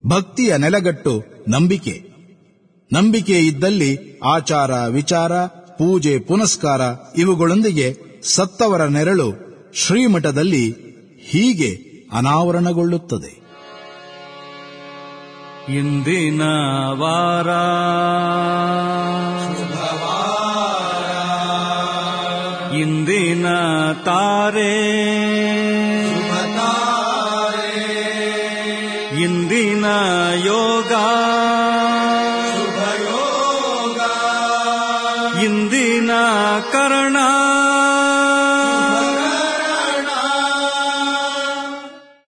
ಭಕ್ತಿಯ ನೆಲಗಟ್ಟು ನಂಬಿಕೆ ನಂಬಿಕೆ ಇದ್ದಲ್ಲಿ ಆಚಾರ ವಿಚಾರ ಪೂಜೆ ಪುನಸ್ಕಾರ ಇವುಗಳೊಂದಿಗೆ ಸತ್ತವರ ನೆರಳು ಶ್ರೀಮಠದಲ್ಲಿ ಹೀಗೆ ಅನಾವರಣಗೊಳ್ಳುತ್ತದೆ ಇಂದಿನ ವಾರ ಇಂದಿನ ತಾರೆ